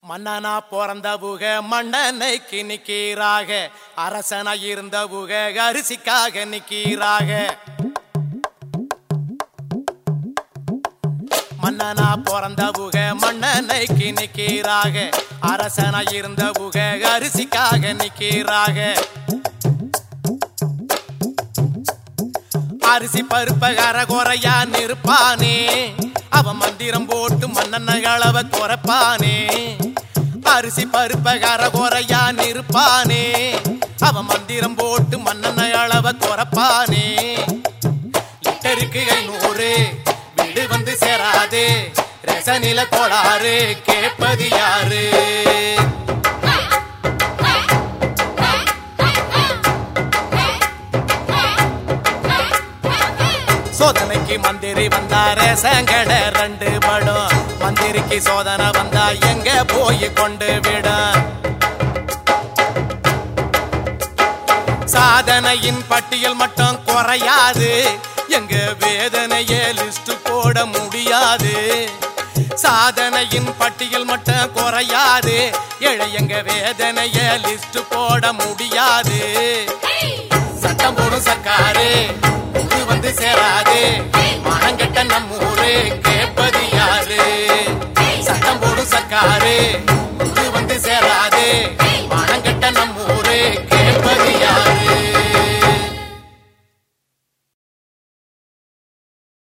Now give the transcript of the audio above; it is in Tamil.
மன்னனா பிறந்த புக மன்னனைக்கு நிக்கீராக அரசனா இருந்த புக அரிசிக்காக நிக்கீராக மன்னனா பிறந்த புக மன்னனைக்கு நிக்கீராக அரசனா இருந்த புக அரிசிக்காக நிக்கீராக அரிசி பருப்ப கரகுறையா நிற்பானே அவன் மந்திரம் போட்டு மன்னன அளவ குறைப்பானே அரிசி பருப்ப கரகுறையா நிற்பானே அவன் மந்திரம் போட்டு மன்னன அளவ குறைப்பானே லிட்டருக்கு ஐநூறு வீடு வந்து சேராது ரசனில கோளாறு கேட்பது யாரு சோதனைக்கு மந்திரி வந்தாரே சங்கட ரெண்டு படம் மந்திரிக்கு சோதனை வந்தா எங்க போய் கொண்டு விடும் சாதனையின் பட்டியல் மட்டும் குறையாது எங்க வேதனையே லிஸ்ட் போட முடியாது சாதனையின் பட்டியல் மட்டும் குறையாது ஏழை எங்க வேதனைய லிஸ்ட் போட முடியாது சட்டம் போடும் சர்க்காரு இது வந்து சேராது மனங்கெட்ட நம்ம ஊரு கேட்பது